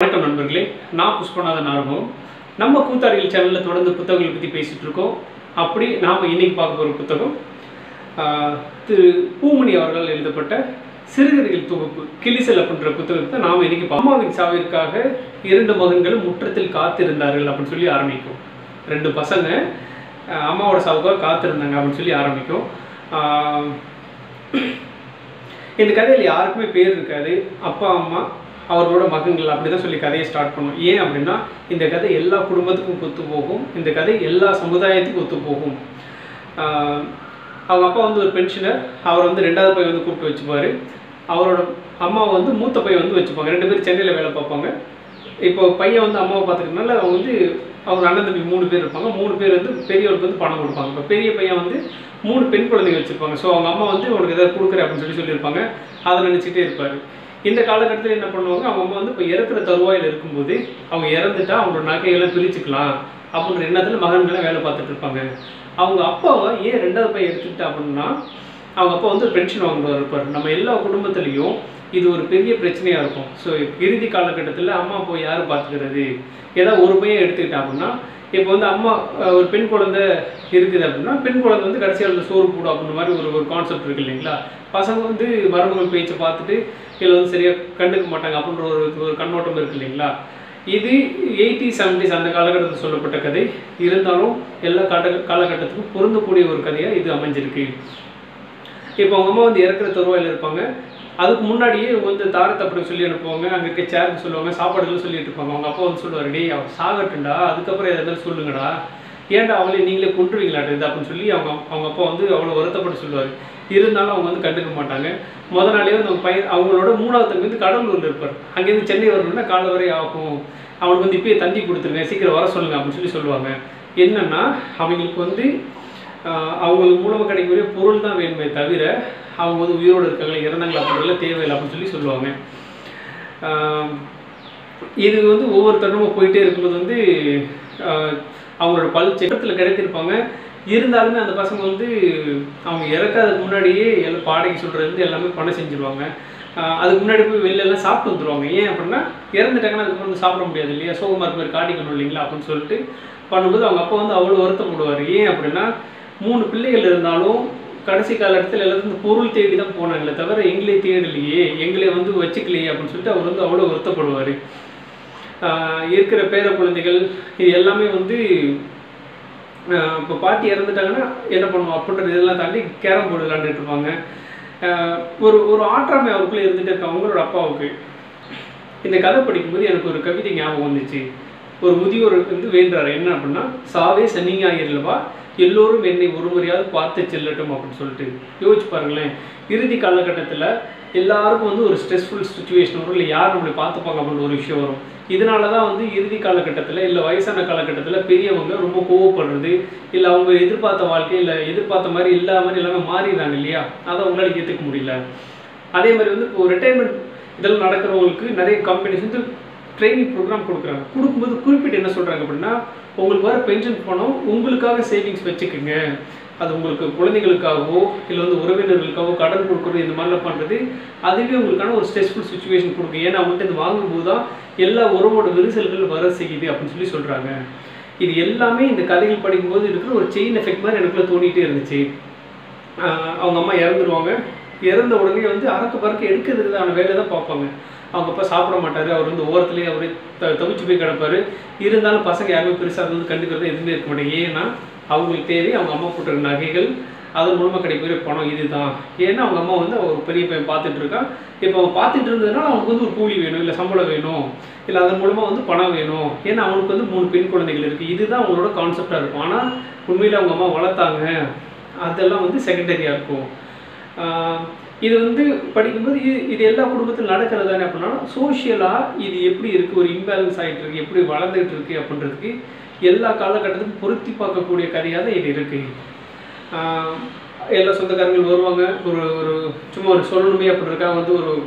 வணக்கம் நண்பர்களே நான் புஷ்பநாதன் ஆரம்பம் நம்ம கூத்தாடிகள் சேனலில் தொடர்ந்து புத்தகங்களை பற்றி பேசிகிட்டு இருக்கோம் அப்படி நாம் இன்னைக்கு பார்க்க போகிற புத்தகம் ஆஹ், திரு பூமணி அவர்களால் எழுதப்பட்ட சிறுகதைகள் தொகுப்பு கிளிசல் அப்படின்ற புத்தகத்தை நாம் இன்னைக்கு பா- அம்மாவின் சாவிற்காக இரண்டு மகன்களும் முற்றத்தில் காத்திருந்தார்கள் அப்படின்னு சொல்லி ஆரம்பிக்கும் ரெண்டு பசங்க ஆஹ், அம்மாவோட சாவுக்காக காத்திருந்தாங்க அப்படின்னு சொல்லி ஆரம்பிக்கும் ஆஹ், இந்த கதையில் யாருக்குமே பேர் இருக்காது அப்பா அம்மா அவர்களோட மகன்கள் அப்படி தான் சொல்லி கதையை ஸ்டார்ட் பண்ணும் ஏன் அப்படின்னா இந்த கதை எல்லா குடும்பத்துக்கும் ஒத்து போகும் இந்த கதை எல்லா சமுதாயத்துக்கும் ஒத்து போகும் ஆஹ் அவங்க அப்பா வந்து ஒரு பென்ஷனர் அவர் வந்து ரெண்டாவது பையன் வந்து கூப்பிட்டு வச்சுப்பாரு அவரோட அம்மா வந்து மூத்த பையன் வந்து வச்சுப்பாங்க ரெண்டு பேரும் சென்னையில் வேலை பார்ப்பாங்க இப்போ பையன் வந்து அம்மாவை பார்த்துக்கிறதுனால அவங்க வந்து அவங்க அண்ணன் தம்பி மூணு பேர் இருப்பாங்க மூணு பேர் வந்து பெரியவருக்கு வந்து பணம் கொடுப்பாங்க இப்போ பெரிய பையன் வந்து மூணு பெண் குழந்தைங்க வச்சுருப்பாங்க ஸோ அவங்க அம்மா வந்து உனக்கு ஏதாவது கொடுக்குறேன் அப்படின்னு சொல்லி சொல்லியிருப்பாங்க அதை நினச்சிட்டே இருப்பார் இந்த காலகட்டத்தில் என்ன பண்ணுவாங்க அவங்க அம்மா வந்து இப்போ இறக்குற தருவாயில் இருக்கும்போது அவங்க இறந்துட்டா அவங்களோட நகைகளை பிரிச்சுக்கலாம் அப்படின்ற எண்ணத்தில் மகன்களை வேலை பார்த்துட்டு இருப்பாங்க அவங்க அப்பாவை ஏன் ரெண்டாவது பையன் எடுத்துக்கிட்டா அப்படின்னா அவங்க அப்பா வந்து பென்ஷன் வாங்குறவர் இருப்பார் நம்ம எல்லா குடும்பத்துலேயும் இது ஒரு பெரிய பிரச்சனையாக இருக்கும் ஸோ இறுதி காலகட்டத்தில் அம்மா போய் யார் பார்த்துக்கிறது ஏதாவது ஒரு பையன் எடுத்துக்கிட்டா அப்படின்னா இப்போ வந்து அம்மா அஹ், ஒரு பெண் குழந்தை இருக்குது அப்படின்னா பெண் குழந்தை வந்து கடைசியாக சோறு போடும் அப்படின்ற மாதிரி ஒரு ஒரு கான்செப்ட் இருக்கு இல்லைங்களா பசங்க வந்து மருமகள் பேச்சை பார்த்துட்டு இதில் வந்து சரியாக கண்டுக்க மாட்டாங்க அப்படின்ற ஒரு ஒரு கண்ணோட்டம் இருக்கு இல்லைங்களா இது எயிட்டி செவன்டிஸ் அந்த காலகட்டத்தில் சொல்லப்பட்ட கதை இருந்தாலும் எல்லா கால காலகட்டத்துக்கும் பொருந்தக்கூடிய ஒரு கதையாக இது அமைஞ்சிருக்கு இப்போ அவங்க அம்மா வந்து இறக்குற தருவாயில் இருப்பாங்க அதுக்கு முன்னாடியே இவங்க வந்து தாரத்தை அப்படி சொல்லி அனுப்புவாங்க அங்கே இருக்க சேருக்கு சொல்லுவாங்க சாப்பாடுகள் சொல்லிட்டு இருப்பாங்க அவங்க அப்பா வந்து சொல்லுவார் டேய் அவன் சாகட்டுண்டா அதுக்கப்புறம் எதாவது சொல்லுங்கடா ஏன்டா அவளை நீங்களே கொண்டுருவீங்களாட்டு இது அப்படின்னு சொல்லி அவங்க அவங்க அப்பா வந்து அவ்வளோ வருத்தப்பட்டு சொல்லுவார் இருந்தாலும் அவங்க வந்து கண்டுக்க மாட்டாங்க முத நாளே வந்து அவங்க பையன் அவங்களோட மூணாவது தம்பி வந்து கடலூரில் இருப்பார் அங்கேருந்து சென்னை வரணும்னா காலை வரை ஆகும் அவனுக்கு வந்து இப்பயே தந்தி கொடுத்துருங்க சீக்கிரம் வர சொல்லுங்க அப்படின்னு சொல்லி சொல்லுவாங்க என்னன்னா அவங்களுக்கு வந்து ஆஹ் அவங்களுக்கு மூலமாக கிடைக்கக்கூடிய பொருள் தான் வேணுமே தவிர அவங்க வந்து உயிரோடு இருக்காங்க இறந்தாங்களா அப்படின்றதுல தேவையில்லை அப்படின்னு சொல்லி சொல்லுவாங்க ஆஹ் இது வந்து ஒவ்வொரு தருணமும் போயிட்டே இருக்கும்போது வந்து ஆஹ் அவங்களோட பல் செக்கத்தில் கிடைத்திருப்பாங்க இருந்தாலுமே அந்த பசங்க வந்து அவங்க இறக்காததுக்கு முன்னாடியே எல்லாம் பாடைக்கு சொல்கிறது எல்லாமே பண்ண செஞ்சுருவாங்க ஆஹ் அதுக்கு முன்னாடி போய் வெளில எல்லாம் சாப்பிட்டு வந்துருவாங்க ஏன் அப்படின்னா இறந்துட்டாங்கன்னா அதுக்கப்புறம் வந்து சாப்பிட முடியாது இல்லையா சோகமாக இருக்க மாதிரி காட்டிக்கணும் இல்லைங்களா அப்படின்னு சொல்லிட்டு பண்ணும்போது அவங்க அப்பா வந்து அவ்வளோ வருத்தப்படுவார் ஏன் அப்படின்னா மூணு பிள்ளைகள் இருந்தாலும் கடைசி காலகட்டத்தில் எல்லாத்தையும் இந்த பொருள் தேடி தான் போனாங்களே தவிர எங்களே தேடலையே எங்களை வந்து வச்சுக்கலையே அப்படின்னு சொல்லிட்டு அவர் வந்து அவ்வளோ வருத்தப்படுவார் இருக்கிற பேர குழந்தைகள் இது எல்லாமே வந்து இப்போ பாட்டி இறந்துட்டாங்கன்னா என்ன பண்ணுவோம் அப்படின்றது இதெல்லாம் தாண்டி கேரம் போர்டு விளாண்டுட்டு இருப்பாங்க ஆஹ் ஒரு ஒரு ஆற்றாமை அவருக்குள்ளே இருந்துட்டு இருக்கு அவங்களோட அப்பாவுக்கு இந்த கதை படிக்கும்போது எனக்கு ஒரு கவிதை ஞாபகம் வந்துச்சு ஒரு முதியோர் வந்து வேண்டுறாரு என்ன அப்படின்னா சாவே சனிஞாயிரலவா எல்லோரும் என்னை ஒரு முறையாவது பார்த்து செல்லட்டும் அப்படின்னு சொல்லிட்டு யோசிச்சு பாருங்களேன் இறுதி காலகட்டத்தில் எல்லாருக்கும் வந்து ஒரு ஸ்ட்ரெஸ்ஃபுல் சுச்சுவேஷன் வரும் இல்லை யார் நம்மளை பார்த்துப்பாங்க அப்படின்னு ஒரு விஷயம் வரும் இதனால தான் வந்து இறுதி காலகட்டத்தில் இல்லை வயசான காலகட்டத்தில் பெரியவங்க ரொம்ப கோவப்படுறது இல்லை அவங்க எதிர்பார்த்த வாழ்க்கை இல்லை எதிர்பார்த்த மாதிரி இல்லாமல் எல்லாமே மாறிடுறாங்க இல்லையா அதை அவங்களால ஏற்றுக்க முடியல அதே மாதிரி வந்து இப்போ ரிட்டைர்மெண்ட் இதெல்லாம் நடக்கிறவங்களுக்கு நிறைய கம்பெனிஸ் வந்து ட்ரைனிங் ப்ரோக்ராம் கொடுக்குறாங்க கொடுக்கும்போது குறிப்பிட்டு என்ன சொல்கிறாங்க அப்படின்னா உங்களுக்கு வர பென்ஷன் பணம் உங்களுக்காக சேவிங்ஸ் வச்சுக்கோங்க அது உங்களுக்கு குழந்தைகளுக்காகவோ இல்லை வந்து உறவினர்களுக்காகவோ கடன் கொடுக்குறது இந்த மாதிரிலாம் பண்ணுறது அதுவே உங்களுக்கான ஒரு ஸ்ட்ரெஸ்ஃபுல் சுச்சுவேஷன் கொடுக்கும் ஏன்னா அவங்கள்ட்ட இது வாங்கும்போது தான் எல்லா உறவோட விரிசல்கள் வர செய்யுது அப்படின்னு சொல்லி சொல்கிறாங்க இது எல்லாமே இந்த கதைகள் படிக்கும்போது இருக்கிற ஒரு செயின் எஃபெக்ட் மாதிரி எனக்குள்ள தோணிகிட்டே இருந்துச்சு ஆஹ் அவங்க அம்மா இறந்துருவாங்க இறந்த உடனே வந்து அறக்க பறக்க எடுக்கிறதுக்கான வேலை தான் பார்ப்பாங்க அவங்க அப்பா சாப்பிட மாட்டார் அவர் வந்து ஓரத்துலேயே அவரே த தவிச்சு போய் கிடப்பாரு இருந்தாலும் பசங்க யாருமே பெருசாக அது வந்து கண்டுக்கிறது எதுவுமே இருக்க மாட்டாங்க ஏன்னா அவங்களுக்கு தேவை அவங்க அம்மா போட்டுற நகைகள் அதன் மூலமாக கிடைக்கிற பணம் இதுதான் ஏன்னா அவங்க அம்மா வந்து ஒரு பெரிய பையன் பார்த்துட்டு இருக்கான் இப்போ அவன் பார்த்துட்டு இருந்ததுனால அவனுக்கு வந்து ஒரு கூலி வேணும் இல்லை சம்பளம் வேணும் இல்லை அதன் மூலமாக வந்து பணம் வேணும் ஏன்னா அவனுக்கு வந்து மூணு பெண் குழந்தைகள் இருக்குது இதுதான் அவங்களோட கான்செப்டாக இருக்கும் ஆனால் உண்மையில் அவங்க அம்மா வளர்த்தாங்க அதெல்லாம் வந்து செகண்டரியாக இருக்கும் ஆஹ் இது வந்து படிக்கும்போது இது இது எல்லா குடும்பத்திலும் நடக்கிறது தானே அப்படின்னா சோஷியலாக இது எப்படி இருக்குது ஒரு இம்பேலன்ஸ் ஆகிட்டு இருக்கு எப்படி வளர்ந்துட்டு இருக்கு அப்படின்றதுக்கு எல்லா காலகட்டத்துக்கும் பொருத்தி பார்க்கக்கூடிய கதையாக தான் இது இருக்குது ஆஹ் எல்லா சொந்தக்காரங்களும் வருவாங்க ஒரு ஒரு சும்மா ஒரு சொல்லணுமே அப்படின்றதுக்காக வந்து ஒரு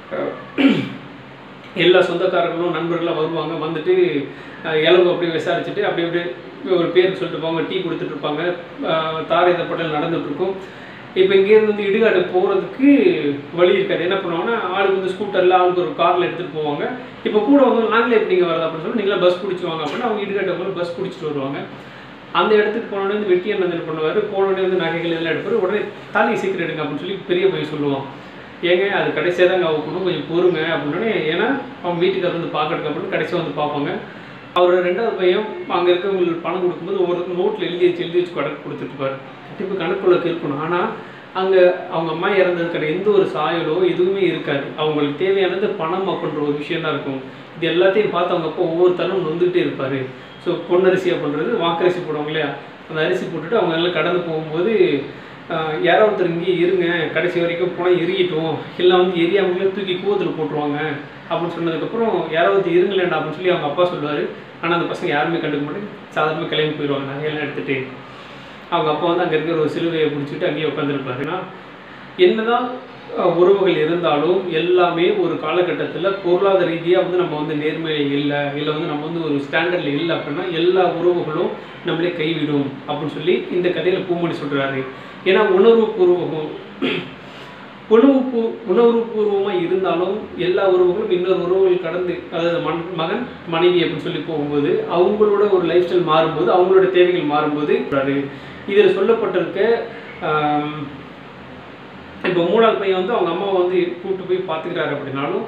ஆஹ் எல்லா சொந்தக்காரங்களும் நண்பர்களாக வருவாங்க வந்துட்டு அஹ், இலவு அப்படியே விசாரிச்சுட்டு அப்படி அப்படியே ஒரு பேர் சொல்லிட்டு போவாங்க டீ கொடுத்துட்டு இருப்பாங்க ஆஹ், தாரை தப்பட்டல் நடந்துட்டு இருக்கும் இப்போ இங்கேருந்து வந்து இடுகாடு போகிறதுக்கு வழி இருக்காது என்ன பண்ணுவாங்கன்னா ஆளுக்கு வந்து ஸ்கூட்டரில் ஆளுக்கு ஒரு காரில் எடுத்துகிட்டு போவாங்க இப்போ கூட வந்து நாங்களே எப்படிங்க வருது அப்படின்னு சொல்லி நீங்களே பஸ் பிடிச்சி வாங்க அப்படின்னா அவங்க இடுகாட்டை போய் பஸ் பிடிச்சிட்டு வருவாங்க அந்த இடத்துக்கு போனோடனே வந்து வெட்டியன் வந்து என்ன பண்ணுவார் போனோடனே வந்து நகைகள் எல்லாம் எடுப்பார் உடனே தாலி சீக்கிரம் எடுங்க அப்படின்னு சொல்லி பெரிய பையன் சொல்லுவான் ஏங்க அது கடைசியாக தாங்க அவுக்கணும் கொஞ்சம் பொறுங்க அப்படின்னோடனே ஏன்னா அவங்க வீட்டுக்காரர் வந்து பார்க்கறதுக்கு அப்படின்னு கடைசியாக வந்து பார்ப்பாங்க அவரோட ரெண்டாவது பையன் அங்கே இருக்கவங்களுக்கு பணம் கொடுக்கும்போது ஒவ்வொரு நோட்டில் எழுதி வச்சு எழுதி வச்சு கணக்கு கொடுத்துருப்பாரு கண்டிப்பாக கணக்குள்ள இருக்கணும் ஆனால் அங்கே அவங்க அம்மா இறந்ததுக்கான எந்த ஒரு சாயலோ எதுவுமே இருக்காது அவங்களுக்கு தேவையானது பணம் அப்படின்ற ஒரு விஷயம் தான் இருக்கும் இது எல்லாத்தையும் பார்த்து அவங்க அப்பா ஒவ்வொரு தரம் நொந்துகிட்டே இருப்பார் ஸோ பொன்னரிசியாக பண்ணுறது வாக்கரிசி போடுவாங்க இல்லையா அந்த அரிசி போட்டுட்டு அவங்க எல்லாம் கடந்து போகும்போது ஆஹ், யாரோ ஒருத்தர் இங்கே இருங்க கடைசி வரைக்கும் போனால் எரியட்டும் இல்லை வந்து எரியாமலே தூக்கி கூவத்தில் போட்டுருவாங்க அப்படின்னு சொன்னதுக்கப்புறம் யாராவது இருங்களேன்டா அப்படின்னு சொல்லி அவங்க அப்பா சொல்லுவார் ஆனால் அந்த பசங்க யாருமே கண்டுக்க மாட்டாங்க சாதாரணமாக கிளம்பி போயிடுவாங்க நகையெல்லாம் எடுத்துகிட்டு அவங்க அப்பா வந்து அங்கே இருக்கிற ஒரு சிலுவையை பிடிச்சிட்டு அங்கேயே உட்காந்துருப்பாரு ஏன்னா என்னதான் அஹ், உறவுகள் இருந்தாலும் எல்லாமே ஒரு காலகட்டத்தில் பொருளாதார ரீதியாக வந்து நம்ம வந்து நேர்மையில் இல்லை இல்லை வந்து நம்ம வந்து ஒரு ஸ்டாண்டர்டில் இல்லை அப்படின்னா எல்லா உறவுகளும் நம்மளே கைவிடும் அப்படின்னு சொல்லி இந்த கதையில் பூமணி சொல்கிறாரு ஏன்னா உணர்வு பூர்வகம் உணவு பூ உணர்வுபூர்வமாக இருந்தாலும் எல்லா உறவுகளும் இன்னொரு உறவுகள் கடந்து அதாவது மன் மகன் மனைவி அப்படின்னு சொல்லி போகும்போது அவங்களோட ஒரு லைஃப் ஸ்டைல் மாறும்போது அவங்களோட தேவைகள் மாறும்போது இதில் சொல்லப்பட்டிருக்க ஆம், இப்போ மூணாவது பையன் வந்து அவங்க அம்மாவை வந்து கூப்பிட்டு போய் பார்த்துக்கிறாரு அப்படின்னாலும்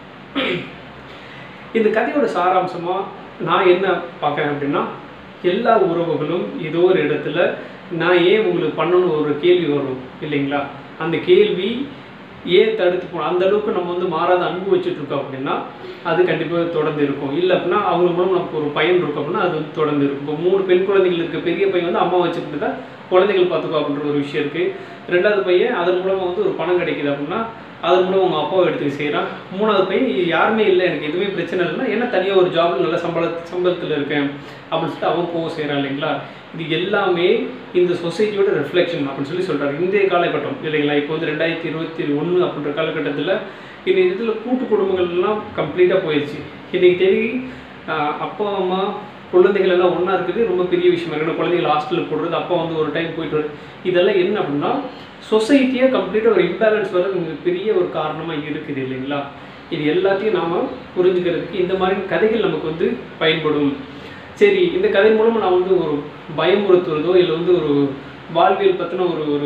இந்த கதையோட சாராம்சமாக நான் என்ன பார்க்குறேன் அப்படின்னா எல்லா உறவுகளும் ஏதோ ஒரு இடத்துல நான் ஏன் உங்களுக்கு பண்ணணும் ஒரு கேள்வி வரும் இல்லைங்களா அந்த கேள்வி ஏன் தடுத்து போகணும் அந்த அளவுக்கு நம்ம வந்து மாறாத அன்பு வச்சுட்டு இருக்கோம் அப்படின்னா அது கண்டிப்பாக தொடர்ந்து இருக்கும் இல்லை அப்படின்னா அவங்க மூலம் நமக்கு ஒரு பயன் இருக்கும் அப்படின்னா அது வந்து தொடர்ந்து இருக்கும் இப்போ மூணு பெண் குழந்தைகள் இருக்க பெரிய பையன் வந்து அம்மா வச்சுக்கிட்டு தான் குழந்தைகள் பார்த்துக்கோ அப்படின்ற ஒரு விஷயம் இருக்குது ரெண்டாவது பையன் அதன் மூலமாக வந்து ஒரு பணம் கிடைக்குது அப்படின்னா அதன் மூலம் அவங்க அப்பாவை எடுத்துக்க செய்கிறான் மூணாவது பையன் இது யாருமே இல்லை எனக்கு எதுவுமே பிரச்சனை இல்லைன்னா ஏன்னா தனியாக ஒரு ஜாப்ல நல்ல சம்பள சம்பளத்தில் இருக்கேன் அப்படின்னு சொல்லிட்டு அவன் போக செய்கிறான் இல்லைங்களா இது எல்லாமே இந்த சொசைட்டியோட ரிஃப்ளெக்ஷன் அப்படின்னு சொல்லி சொல்கிறாரு இன்றைய காலகட்டம் இல்லைங்களா இப்போ வந்து ரெண்டாயிரத்தி இருபத்தி ஒன்று அப்படின்ற காலகட்டத்தில் இந்த இதில் கூட்டு குடும்பங்கள்லாம் கம்ப்ளீட்டாக போயிடுச்சு இன்றைக்கி தேதி ஆஹ், அப்பா அம்மா குழந்தைகள் எல்லாம் ஒன்றா இருக்குது ரொம்ப பெரிய விஷயமா இருக்குது குழந்தைகள் ஹாஸ்டலுக்கு போடுறது அப்பா வந்து ஒரு டைம் போயிட்டு வருது இதெல்லாம் என்ன அப்படின்னா சொசைட்டியே கம்ப்ளீட்டாக ஒரு இம்பேலன்ஸ் வர பெரிய ஒரு காரணமாக இருக்குது இல்லைங்களா இது எல்லாத்தையும் நாம் புரிஞ்சுக்கிறதுக்கு இந்த மாதிரி கதைகள் நமக்கு வந்து பயன்படும் சரி இந்த கதை மூலமாக நான் வந்து ஒரு பயமுறுத்துறதோ இல்லை வந்து ஒரு வாழ்வியல் பற்றின ஒரு ஒரு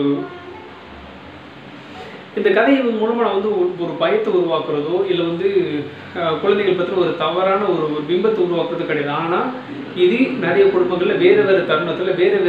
இந்த கதையை மூலமாக நான் வந்து ஒரு- ஒரு பயத்தை உருவாக்குறதோ இல்லை வந்து அஹ், குழந்தைகள் பற்றின ஒரு தவறான ஒரு ஒரு பிம்பத்தை உருவாக்குறதோ கிடையாது ஆனால் இது நிறைய குடும்பங்களில் வேறு வேறு தருணத்தில் வேறு